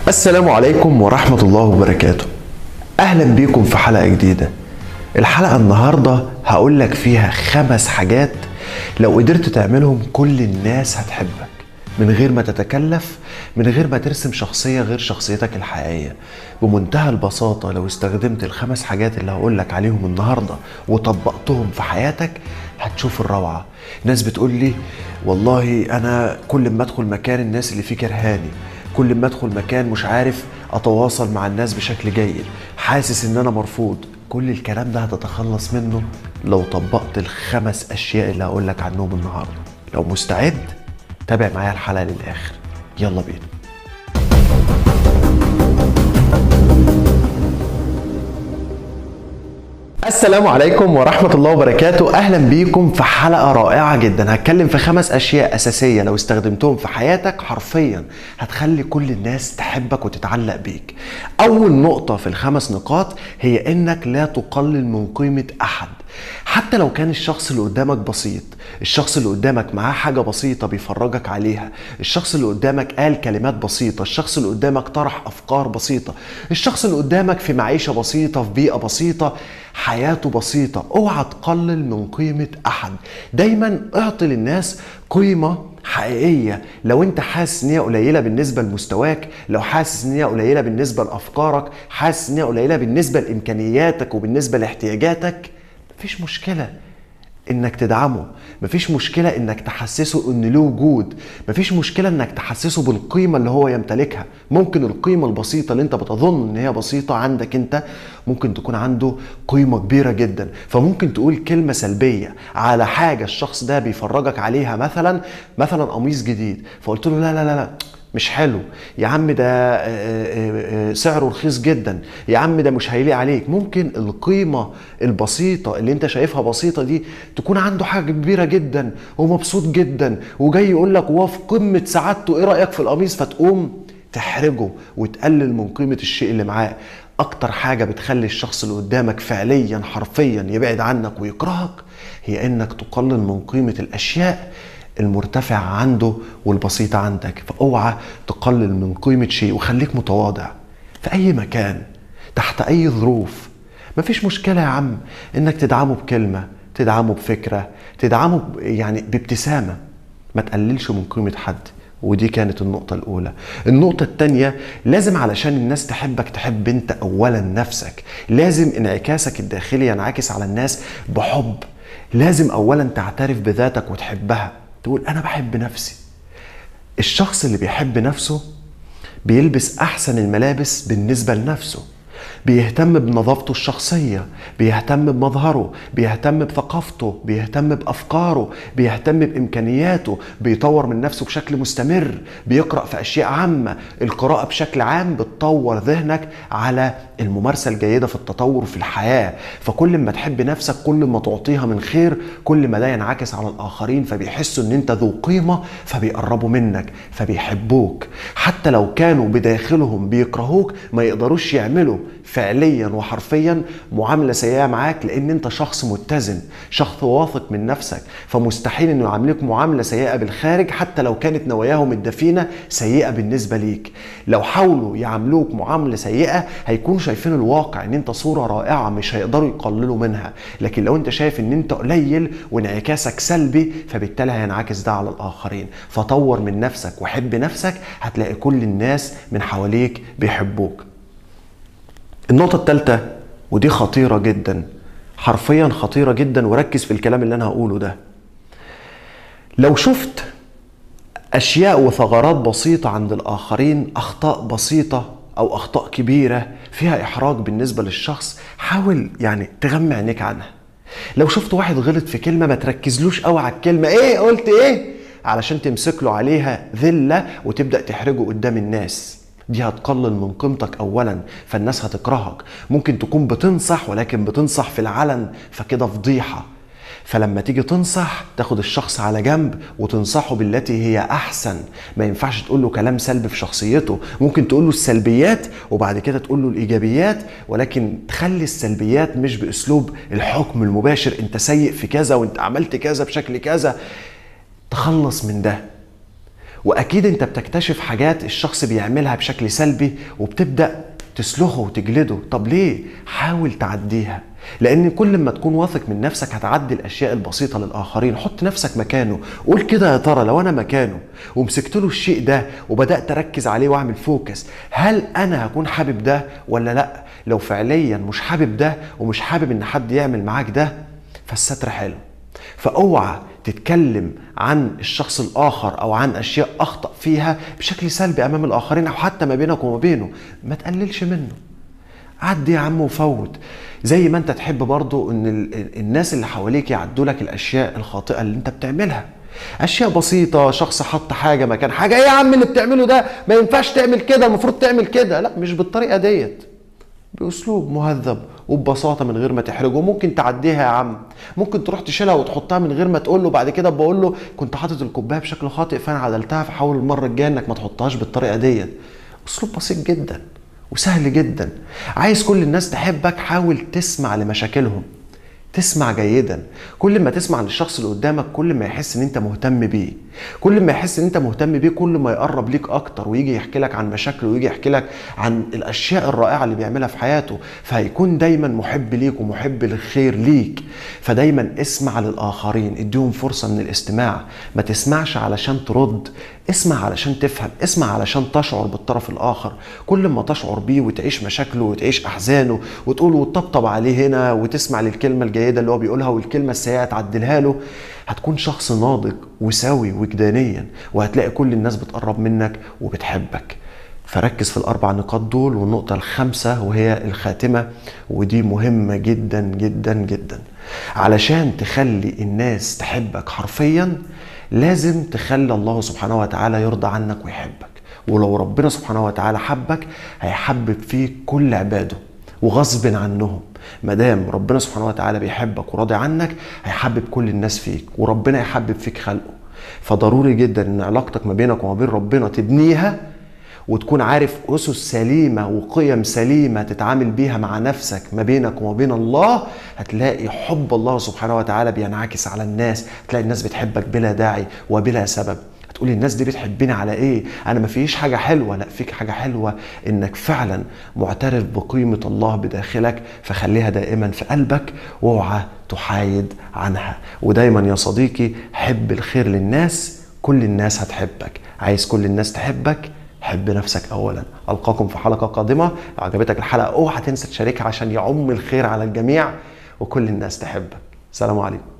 السلام عليكم ورحمة الله وبركاته أهلا بيكم في حلقة جديدة الحلقة النهاردة هقول لك فيها خمس حاجات لو قدرت تعملهم كل الناس هتحبك من غير ما تتكلف من غير ما ترسم شخصية غير شخصيتك الحقيقية بمنتهى البساطة لو استخدمت الخمس حاجات اللي هقول لك عليهم النهاردة وطبقتهم في حياتك هتشوف الروعة ناس بتقول لي والله أنا كل ما أدخل مكان الناس اللي فيه كرهاني كل ما أدخل مكان مش عارف أتواصل مع الناس بشكل جيد حاسس إن أنا مرفوض كل الكلام ده هتتخلص منه لو طبقت الخمس أشياء اللي هقول لك عنهم النهاردة لو مستعد تابع معايا الحلقة للآخر يلا بينا السلام عليكم ورحمة الله وبركاته أهلا بيكم في حلقة رائعة جدا هتكلم في خمس أشياء أساسية لو استخدمتهم في حياتك حرفيا هتخلي كل الناس تحبك وتتعلق بيك أول نقطة في الخمس نقاط هي إنك لا تقلل من قيمة أحد حتى لو كان الشخص اللي قدامك بسيط الشخص اللي قدامك معاه حاجة بسيطة بيفرجك عليها الشخص اللي قدامك قال كلمات بسيطة الشخص اللي قدامك طرح أفكار بسيطة الشخص اللي قدامك في معيشة بسيطة في بيئة بسيطة حياته بسيطة اوعى تقلل من قيمة أحد دايما اعطي للناس قيمة حقيقية لو انت حاسس ان هي قليلة بالنسبة لمستواك لو حاسس ان هي قليلة بالنسبة لأفكارك حاسس ان هي قليلة بالنسبة لإمكانياتك وبالنسبة لاحتياجاتك مفيش مشكلة انك تدعمه مفيش مشكلة انك تحسسه ان له وجود مفيش مشكلة انك تحسسه بالقيمة اللي هو يمتلكها ممكن القيمة البسيطة اللي انت بتظن ان هي بسيطة عندك انت ممكن تكون عنده قيمة كبيرة جدا فممكن تقول كلمة سلبية على حاجة الشخص ده بيفرجك عليها مثلا مثلا قميص جديد فقلت له لا لا لا, لا مش حلو يا عم ده سعره رخيص جدا يا عم ده مش هيليق عليك ممكن القيمة البسيطة اللي انت شايفها بسيطة دي تكون عنده حاجة كبيرة جدا ومبسوط جدا وجاي يقول لك وهو في قمة سعادته ايه رأيك في القميص فتقوم تحرجه وتقلل من قيمة الشيء اللي معاه اكتر حاجة بتخلي الشخص اللي قدامك فعليا حرفيا يبعد عنك ويكرهك هي انك تقلل من قيمة الاشياء المرتفع عنده والبسيط عندك فاوعى تقلل من قيمة شيء وخليك متواضع في أي مكان تحت أي ظروف مفيش مشكلة يا عم إنك تدعمه بكلمة تدعمه بفكرة تدعمه يعني بابتسامة ما تقللش من قيمة حد ودي كانت النقطة الأولى النقطة التانية لازم علشان الناس تحبك تحب أنت أولا نفسك لازم انعكاسك الداخلي ينعكس على الناس بحب لازم أولا تعترف بذاتك وتحبها تقول انا بحب نفسي الشخص اللي بيحب نفسه بيلبس احسن الملابس بالنسبه لنفسه بيهتم بنظافته الشخصية بيهتم بمظهره بيهتم بثقافته بيهتم بأفكاره بيهتم بإمكانياته بيطور من نفسه بشكل مستمر بيقرأ في أشياء عامة القراءة بشكل عام بتطور ذهنك على الممارسة الجيدة في التطور في الحياة فكل ما تحب نفسك كل ما تعطيها من خير كل ما ده ينعكس على الآخرين فبيحسوا ان انت ذو قيمة فبيقربوا منك فبيحبوك حتى لو كانوا بداخلهم بيكرهوك ما يقدروش يعملوا فعليا وحرفيا معامله سيئه معاك لان انت شخص متزن شخص واثق من نفسك فمستحيل انه يعاملوك معامله سيئه بالخارج حتى لو كانت نواياهم الدفينه سيئه بالنسبه ليك لو حاولوا يعاملوك معامله سيئه هيكونوا شايفين الواقع ان انت صوره رائعه مش هيقدروا يقللوا منها لكن لو انت شايف ان انت قليل وانعكاسك سلبي فبالتالي هينعكس ده على الاخرين فطور من نفسك وحب نفسك هتلاقي كل الناس من حواليك بيحبوك النقطة الثالثة ودي خطيرة جدا حرفيا خطيرة جدا وركز في الكلام اللي أنا هقوله ده لو شفت أشياء وثغرات بسيطة عند الآخرين أخطاء بسيطة أو أخطاء كبيرة فيها إحراج بالنسبة للشخص حاول يعني تغمي عينيك عنها لو شفت واحد غلط في كلمة ما تركزلوش قوي على الكلمة إيه قلت إيه علشان تمسك له عليها ذلة وتبدأ تحرجه قدام الناس دي هتقلل من قيمتك اولا فالناس هتكرهك ممكن تكون بتنصح ولكن بتنصح في العلن فكده فضيحه فلما تيجي تنصح تاخد الشخص على جنب وتنصحه بالتي هي احسن ما ينفعش تقول له كلام سلبي في شخصيته ممكن تقول له السلبيات وبعد كده تقول له الايجابيات ولكن تخلي السلبيات مش باسلوب الحكم المباشر انت سيء في كذا وانت عملت كذا بشكل كذا تخلص من ده واكيد انت بتكتشف حاجات الشخص بيعملها بشكل سلبي وبتبدا تسلخه وتجلده طب ليه حاول تعديها لان كل ما تكون واثق من نفسك هتعدي الاشياء البسيطه للاخرين حط نفسك مكانه قول كده يا ترى لو انا مكانه ومسكت له الشيء ده وبدات اركز عليه واعمل فوكس هل انا هكون حابب ده ولا لا لو فعليا مش حابب ده ومش حابب ان حد يعمل معاك ده فالستر حلو فاوعى تتكلم عن الشخص الاخر او عن اشياء اخطا فيها بشكل سلبي امام الاخرين او حتى ما بينك وما بينه ما تقللش منه عدي يا عم وفوت زي ما انت تحب برضو ان ال- الناس اللي حواليك يعدوا لك الاشياء الخاطئه اللي انت بتعملها اشياء بسيطه شخص حط حاجه مكان حاجه ايه يا عم اللي بتعمله ده ما ينفعش تعمل كده المفروض تعمل كده لا مش بالطريقه ديت باسلوب مهذب وببساطه من غير ما تحرجه ممكن تعديها يا عم ممكن تروح تشيلها وتحطها من غير ما تقول له بعد كده بقول له كنت حاطط الكوبايه بشكل خاطئ فانا عدلتها فحاول المره الجايه انك ما تحطهاش بالطريقه ديت اسلوب بسيط جدا وسهل جدا عايز كل الناس تحبك حاول تسمع لمشاكلهم تسمع جيدا كل ما تسمع للشخص اللي قدامك كل ما يحس ان انت مهتم بيه كل ما يحس ان انت مهتم بيه كل ما يقرب ليك اكتر ويجي يحكي لك عن مشاكله ويجي يحكي لك عن الاشياء الرائعه اللي بيعملها في حياته فهيكون دايما محب ليك ومحب للخير ليك فدايما اسمع للاخرين اديهم فرصه من الاستماع ما تسمعش علشان ترد اسمع علشان تفهم اسمع علشان تشعر بالطرف الاخر كل ما تشعر بيه وتعيش مشاكله وتعيش احزانه وتقول وتطبطب عليه هنا وتسمع للكلمه الجيده اللي هو بيقولها والكلمه السيئه تعدلها له هتكون شخص ناضج وسوي وجدانيا وهتلاقي كل الناس بتقرب منك وبتحبك فركز في الاربع نقاط دول والنقطه الخامسه وهي الخاتمه ودي مهمه جدا جدا جدا علشان تخلي الناس تحبك حرفيا لازم تخلي الله سبحانه وتعالى يرضى عنك ويحبك ولو ربنا سبحانه وتعالى حبك هيحبب فيك كل عباده وغصب عنهم ما دام ربنا سبحانه وتعالى بيحبك وراضي عنك هيحبب كل الناس فيك وربنا يحبب فيك خلقه فضروري جدا ان علاقتك ما بينك وما بين ربنا تبنيها وتكون عارف اسس سليمه وقيم سليمه تتعامل بيها مع نفسك ما بينك وما بين الله هتلاقي حب الله سبحانه وتعالى بينعكس على الناس هتلاقي الناس بتحبك بلا داعي وبلا سبب هتقولي الناس دي بتحبني على ايه انا ما فيش حاجه حلوه لا فيك حاجه حلوه انك فعلا معترف بقيمه الله بداخلك فخليها دائما في قلبك واوعى تحايد عنها ودايما يا صديقي حب الخير للناس كل الناس هتحبك عايز كل الناس تحبك حب نفسك اولا القاكم في حلقه قادمه لو عجبتك الحلقه اوعى تنسى تشاركها عشان يعم الخير على الجميع وكل الناس تحبك سلام عليكم